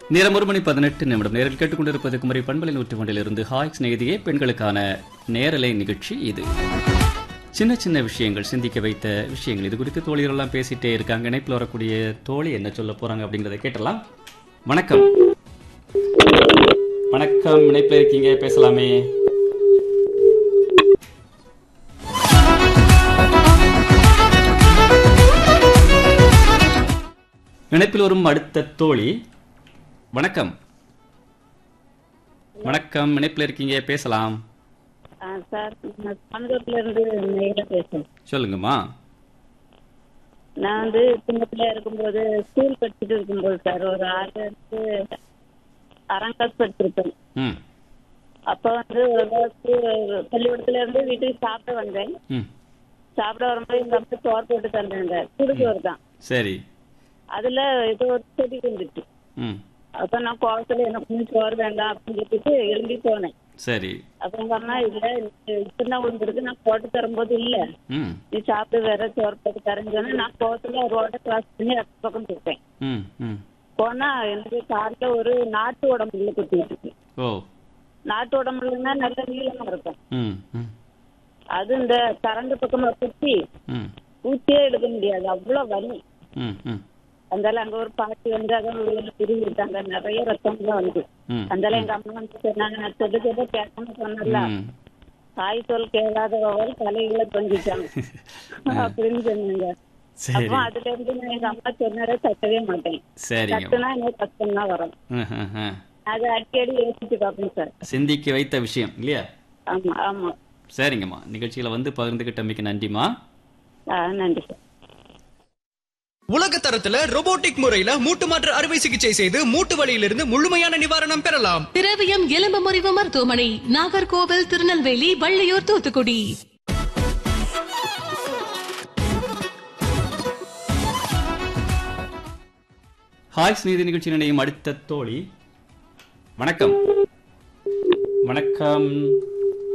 நேரம் ஒரு மணி பதினெட்டு நிமிடம் நேரில் கேட்டுக்கொண்டிருப்பது குமரி பண்பலை நூற்று ஒன்றிலிருந்து ஹாய் சிநேகிதியே பெண்களுக்கான நேரலை நிகழ்ச்சி இது சின்ன சின்ன விஷயங்கள் சிந்திக்க வைத்த விஷயங்கள் இது குறித்து தோழிகளெல்லாம் பேசிட்டே இருக்காங்க இணைப்பில் வரக்கூடிய தோழி என்ன சொல்ல போறாங்க அப்படிங்கறத கேட்டலாம் வணக்கம் வணக்கம் இணைப்பில் இருக்கீங்க பேசலாமே இணைப்பில் வரும் அடுத்த தோழி வணக்கம் வணக்கம் இணைப்பில் இருக்கீங்க பேசலாம் ஆ, சார் நான் பந்தூர்ல இருந்து நேரா பேசுறேன் சொல்லுங்கம்மா நான் வந்து சின்ன பிள்ளையா இருக்கும்போது ஸ்கூல் படிச்சுட்டு இருக்கும்போது சார் ஒரு ஆறு இருந்து ஆறாம் கிளாஸ் படிச்சிருப்பேன் ம் அப்ப வந்து ஒரு school- பள்ளிக்கூடத்துல இருந்து வீட்டுக்கு சாப்பிட வந்தேன் ம் சாப்பிட வரும்போது எங்க அம்மா சோறு போட்டு தந்தாங்க சுடுசோறு தான் சரி அதுல ஏதோ ஒரு செடி வந்துச்சு ம் அப்ப நான் கோவத்துல எனக்கு இன்னும் சோறு வேண்டாம் அப்படின்னு சொல்லிட்டு எழும்பி போனேன் சரி அப்ப எங்க அம்மா இல்ல இப்பதான் வந்துருக்கு நான் போட்டு தரும்போது இல்ல ம் நீ சாப்பிட்டு வேற சோறு போட்டு தரேன்னு சொன்னா நான் கோவத்துல ரோட கிராஸ் பண்ணி அடுத்த பக்கம் போயிட்டேன் ம் ம் போனா எனக்கு கார்ல ஒரு நாட்டு உடம்புல குத்திட்டு இருக்கு ஓ நாட்டு உடம்புலன்னா நல்ல நீளமா இருக்கும் ம் ம் அது இந்த கரண்ட் பக்கமா குத்தி ம் ஊத்தியே எடுக்க முடியாது அவ்வளவு வலி ம் ம் அந்தால அங்க ஒரு பாட்டி வந்து அதான் உள்ள பிரிவு விட்டாங்க நிறைய ரத்தம்லாம் வந்து ம் அந்தால எங்க அம்மா வந்து சொன்னாங்க நான் சொல்ல சொல்ல கேட்கணும்னு சொன்னல ம் தாய் சொல் கேளாதவர்கள் தலையில தொங்கிட்டாங்க அப்படின்னு சொன்னாங்க சரி அப்போ அதுல இருந்து நான் எங்க அம்மா சொன்னதை தட்டவே மாட்டேன் சரிங்க தட்டுனா எனக்கு கஷ்டம் தான் வரும் ம், ம், ம். அது அடிக்கடி யோசிச்சு பார்ப்பேன் சார் சிந்திக்க வைத்த விஷயம் இல்லையா ஆமா ஆமா சரிங்கம்மா நிகழ்ச்சியில வந்து பகிர்ந்துகிட்டமைக்கு நன்றிம்மா ஆ, நன்றி சார் உலக தரத்துல robotic முறையில மூட்டு மாற்று அறுவை சிகிச்சை செய்து மூட்டு வலியிலிருந்து முழுமையான நிவாரணம் பெறலாம் திரவியம் எலும்பு முறிவு மருத்துவமனை நாகர்கோவில் திருநெல்வேலி வள்ளியூர் தூத்துக்குடி ஹாய் ஸ்நேதி நிகழ்ச்சி நினையும் அடுத்த தோழி வணக்கம் வணக்கம்